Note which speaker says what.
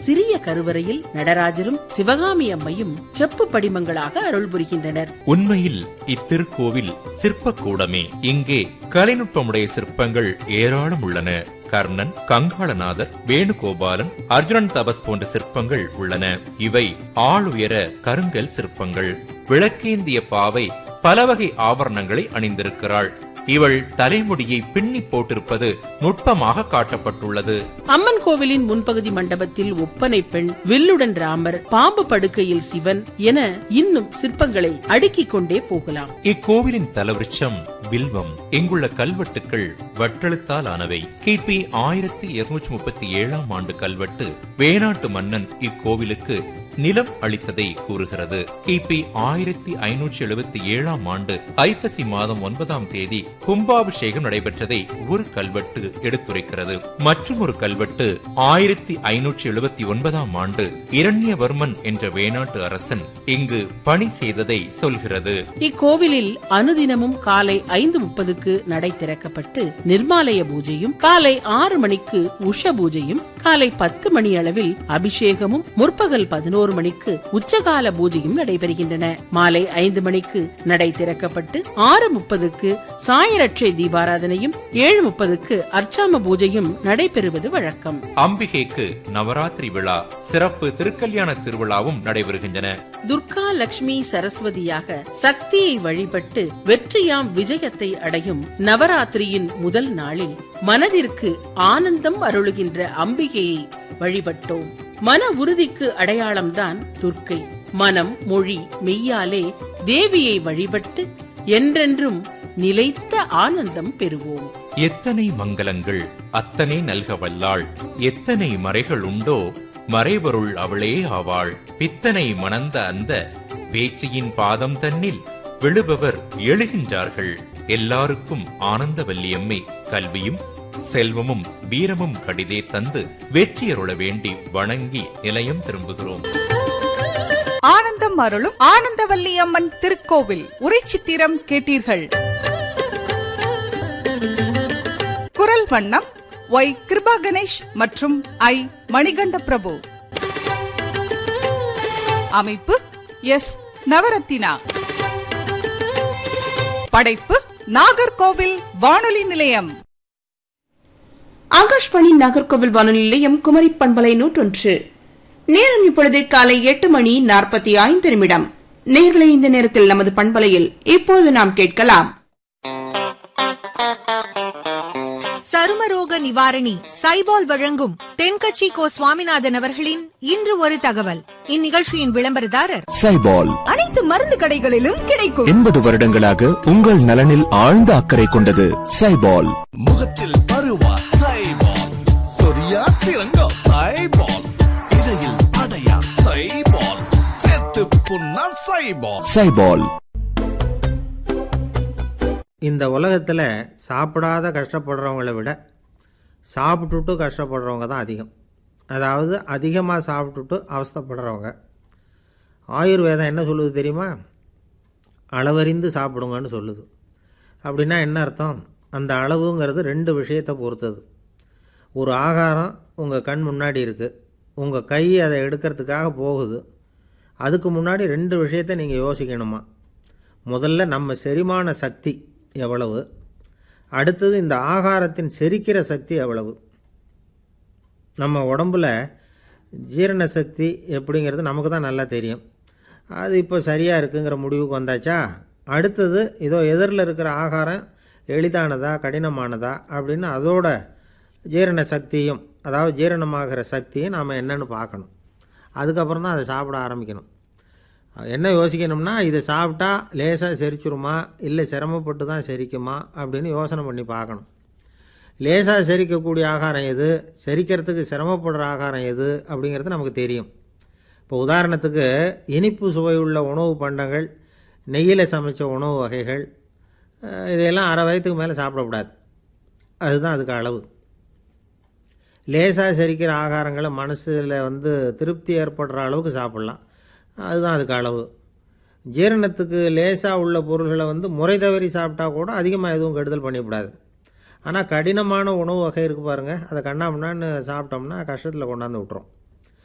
Speaker 1: சிறிய கருவறையில் நடராஜரும் சிவகாமி அம்மையும் செப்பு படிமங்களாக அருள் புரிகின்றனர்
Speaker 2: உண்மையில் இத்திருக்கோவில் சிற்பக்கூடமே இங்கே கலைநுட்பமுடைய சிற்பங்கள் ஏராளம் உள்ளன கர்ணன் கங்காளநாதர் வேணுகோபாலன் அர்ஜுனன் தபஸ் போன்ற சிற்பங்கள் உள்ளன இவை ஆளுயர கருங்கல் சிற்பங்கள் விளக்கேந்திய பாவை பலவகை ஆபரணங்களை அணிந்திருக்கிறாள் இவள் தலைமுடியை பின்னி போட்டிருப்பது நுட்பமாக காட்டப்பட்டுள்ளது
Speaker 1: அம்மன் கோவிலின் முன்பகுதி மண்டபத்தில் ஒப்பனை பெண் வில்லுடன் ராமர் பாம்பு படுக்கையில் சிவன் என இன்னும் சிற்பங்களை அடுக்கிக் கொண்டே போகலாம்
Speaker 2: இக்கோவிலின் தலவிருட்சம் வில்வம் இங்குள்ள கல்வெட்டுக்கள் வட்டெழுத்தால் ஆனவை கிபி ஆயிரத்தி இருநூற்றி முப்பத்தி ஏழாம் ஆண்டு கல்வெட்டு வேணாட்டு மன்னன் இக்கோவிலுக்கு நிலம் அளித்ததை கூறுகிறது கிபி ஆயிரத்தி ஐநூற்றி எழுபத்தி ஏழாம் ஆண்டு ஐப்பசி மாதம் ஒன்பதாம் தேதி கும்பாபிஷேகம் நடைபெற்றதை ஒரு கல்வெட்டு எடுத்துரைக்கிறது மற்றும் ஒரு கல்வெட்டு ஆயிரத்தி ஐநூற்றி எழுபத்தி ஒன்பதாம் ஆண்டு இரண்யவர்மன் என்ற வேணாட்டு அரசன் இங்கு பணி செய்ததை சொல்கிறது
Speaker 1: இக்கோவிலில் அனுதினமும் காலை ஐந்து முப்பதுக்கு நடை திறக்கப்பட்டு நிர்மாலய பூஜையும் காலை ஆறு மணிக்கு உஷ பூஜையும் காலை பத்து மணி அளவில் அபிஷேகமும் முற்பகல் பதினோரு மணிக்கு உச்சகால பூஜையும் நடைபெறுகின்றன மாலை ஐந்து மணிக்கு நடை திறக்கப்பட்டு ஆறு முப்பதுக்கு சாயரட்சை தீபாராதனையும் ஏழு முப்பதுக்கு அர்ச்சாம பூஜையும் நடைபெறுவது வழக்கம்
Speaker 2: அம்பிகைக்கு நவராத்திரி விழா சிறப்பு திருக்கல்யாண திருவிழாவும் நடைபெறுகின்றன
Speaker 1: துர்கா லட்சுமி சரஸ்வதியாக சக்தியை வழிபட்டு வெற்றியாம் விஜயத்தை அடையும் நவராத்திரியின் முதல் நாளில் மனதிற்கு ஆனந்தம் அருளுகின்ற அம்பிகையை வழிபட்டோம் மன உறுதிக்கு அடையாளம்தான் துர்க்கை மனம் மொழி மெய்யாலே தேவியை வழிபட்டு என்றென்றும் நிலைத்த ஆனந்தம் பெறுவோம்
Speaker 2: எத்தனை மங்களங்கள் அத்தனை நல்க வல்லாள் எத்தனை மறைகள் உண்டோ மறைபொருள் அவளே ஆவாள் பித்தனை மணந்த அந்த பேச்சியின் பாதம் தன்னில் விழுபவர் எழுகின்றார்கள் எல்லாருக்கும் ஆனந்த வல்லியம்மை கல்வியும் செல்வமும் வீரமும் கடிதே தந்து வெற்றியருள வேண்டி வணங்கி நிலையம் திரும்புகிறோம்
Speaker 3: ஆனந்தம் அருளும் ஆனந்தவல்லி அம்மன் திருக்கோவில் உரைச்சித்திரம் கேட்டீர்கள் குரல் வண்ணம் ஒய் கிருபா கணேஷ் மற்றும் ஐ மணிகண்ட பிரபு அமைப்பு எஸ் நவரத்தினா படைப்பு நாகர்கோவில் வானொலி நிலையம்
Speaker 4: ஆகாஷ்வாணி நாகர்கோவில் வானொலி நிலையம் குமரி பண்பலை நூற்றொன்று நேரம் இப்பொழுது காலை எட்டு மணி நாற்பத்தி ஐந்து நிமிடம் நேர்களை இந்த நேரத்தில் நமது பண்பலையில் இப்போது நாம் கேட்கலாம்
Speaker 5: சருமரோக நிவாரணி சைபால் வழங்கும் தென்கட்சி கோ சுவாமிநாதன் அவர்களின் இன்று ஒரு தகவல் இந்நிகழ்ச்சியின் விளம்பரதாரர்
Speaker 6: சைபால்
Speaker 3: அனைத்து மருந்து கடைகளிலும் கிடைக்கும்
Speaker 6: எண்பது வருடங்களாக உங்கள் நலனில் ஆழ்ந்த அக்கறை கொண்டது சைபால்
Speaker 7: முகத்தில் பருவா சைபால் சொரியா சிறங்கா சைபால் இடையில் அடையா சைபால் செத்து புண்ணா சைபால்
Speaker 6: சைபால்
Speaker 8: இந்த உலகத்தில் சாப்பிடாத கஷ்டப்படுறவங்கள விட சாப்பிட்டுட்டு கஷ்டப்படுறவங்க தான் அதிகம் அதாவது அதிகமாக சாப்பிட்டுட்டு அவஸ்தைப்படுறவங்க ஆயுர்வேதம் என்ன சொல்லுது தெரியுமா அளவறிந்து சாப்பிடுங்கன்னு சொல்லுது அப்படின்னா என்ன அர்த்தம் அந்த அளவுங்கிறது ரெண்டு விஷயத்தை பொறுத்தது ஒரு ஆகாரம் உங்கள் கண் முன்னாடி இருக்குது உங்கள் கை அதை எடுக்கிறதுக்காக போகுது அதுக்கு முன்னாடி ரெண்டு விஷயத்தை நீங்கள் யோசிக்கணுமா முதல்ல நம்ம செரிமான சக்தி எவ்வளவு அடுத்தது இந்த ஆகாரத்தின் செரிக்கிற சக்தி எவ்வளவு நம்ம உடம்புல ஜீரண சக்தி எப்படிங்கிறது நமக்கு தான் நல்லா தெரியும் அது இப்போ சரியாக இருக்குங்கிற முடிவுக்கு வந்தாச்சா அடுத்தது இதோ எதிரில் இருக்கிற ஆகாரம் எளிதானதா கடினமானதா அப்படின்னு அதோட ஜீரண சக்தியும் அதாவது ஜீரணமாகிற சக்தியும் நாம் என்னன்னு பார்க்கணும் அதுக்கப்புறம் தான் அதை சாப்பிட ஆரம்பிக்கணும் என்ன யோசிக்கணும்னா இதை சாப்பிட்டா லேசாக செரிச்சிருமா இல்லை சிரமப்பட்டு தான் செரிக்குமா அப்படின்னு யோசனை பண்ணி பார்க்கணும் லேசாக செரிக்கக்கூடிய ஆகாரம் எது செரிக்கிறதுக்கு சிரமப்படுற ஆகாரம் எது அப்படிங்கிறது நமக்கு தெரியும் இப்போ உதாரணத்துக்கு இனிப்பு சுவை உள்ள உணவு பண்டங்கள் நெய்யில் சமைச்ச உணவு வகைகள் அஹ், இதையெல்லாம் அரை வயதுக்கு மேலே சாப்பிடக்கூடாது அதுதான் அதுக்கு அளவு லேசாக செரிக்கிற ஆகாரங்களை மனசில் வந்து திருப்தி ஏற்படுற அளவுக்கு சாப்பிட்லாம் அதுதான் அதுக்கு அளவு ஜீரணத்துக்கு லேசாக உள்ள பொருள்களை வந்து முறை தவறி சாப்பிட்டா கூட அதிகமாக எதுவும் கெடுதல் பண்ணிவிடாது ஆனால் கடினமான உணவு வகை இருக்குது பாருங்கள் அதை கண்ணாமண்ணான்னு சாப்பிட்டோம்னா கஷ்டத்தில் கொண்டாந்து விட்டுரும்